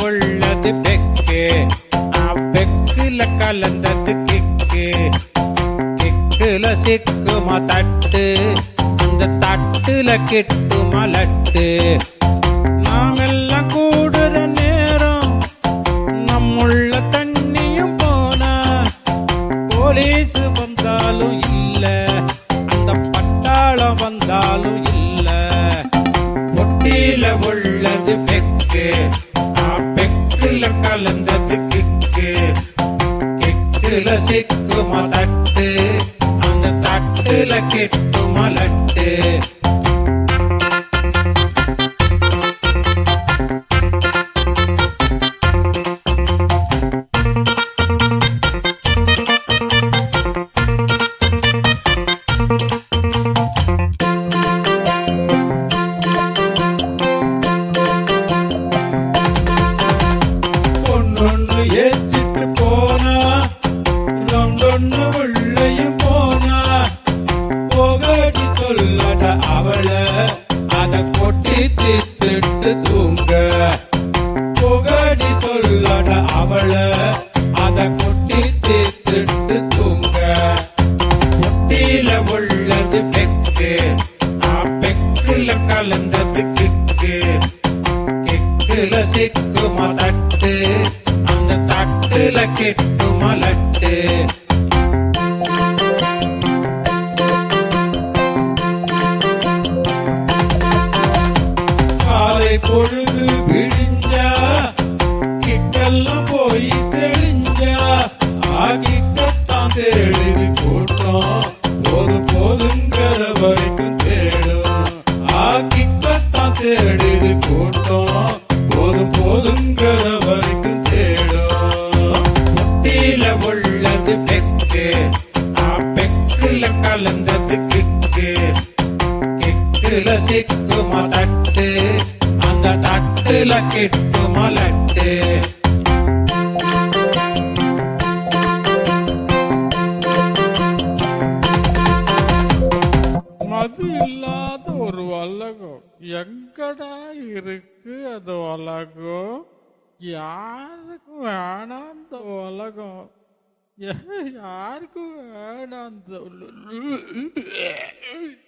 உள்ளது பெக்கு ஆ, பெக்குல கலந்தது கிக்கு கிக்குல சிக்குமா தட்டு அந்த தட்டுல கிட்டுமா லட்டு நாமெல்லாம் கூடுற நேரம் நம்முள்ள தண்ணியும் போனா போலீஸ் வந்தாலும் இல்ல அந்த பட்டாளம் வந்தாலும் இல்ல பொட்டியில உள்ளது பெக்கு ஆ, பெக்குல கலந்தது கிக்கு கிக்குல சிக்குமா தட்டு அந்த தட்டுல கிட்டுமா லட்டு ஒன்னொன்னு ஏற்றிட்டு போனா ரெண்டொன்னு உள்ளையும் போனா போகாடி சொல்லட அவள அத கொட்டி தீத்துட்டு தூங்க போகாடி சொல்லட அவள அத கொட்டி தீத்துட்டு தூங்க முட்டியில உள்ளது பெக்கு ஆ பெக்குல கலந்தது கிக்கு கிக்குல சிக்குமா தட்டு அந்த தட்டுல கிட்டுமா லட்டு காலை பொழுது விடிஞ்சா கிக்கெல்லாம் போய் தெளிஞ்சா ஆகிக்கத்தான் தேடுது கூட்டம் போது போதுங்கிற வரைக்கும் தேடும் ஆகிக்கத்தான் தேடுது கூட்டம் போதும் போதுங்கிற வரைக்கும் தேடும் முட்டியில உள்ளது பெக்கு ஆ பெக்குல கலந்தது கிக்கு கிக்குல சிக்குமா தட்டு அந்த தட்டுல கிட்டுமா லட்டு மது இல்லாத ஒரு உலகம் எங்கடா இருக்கு அது உலகம் யாருக்கும் வேணாம் அந்த உலகம் ஏ- யாருக்கும் வேணாம் அந்த உல-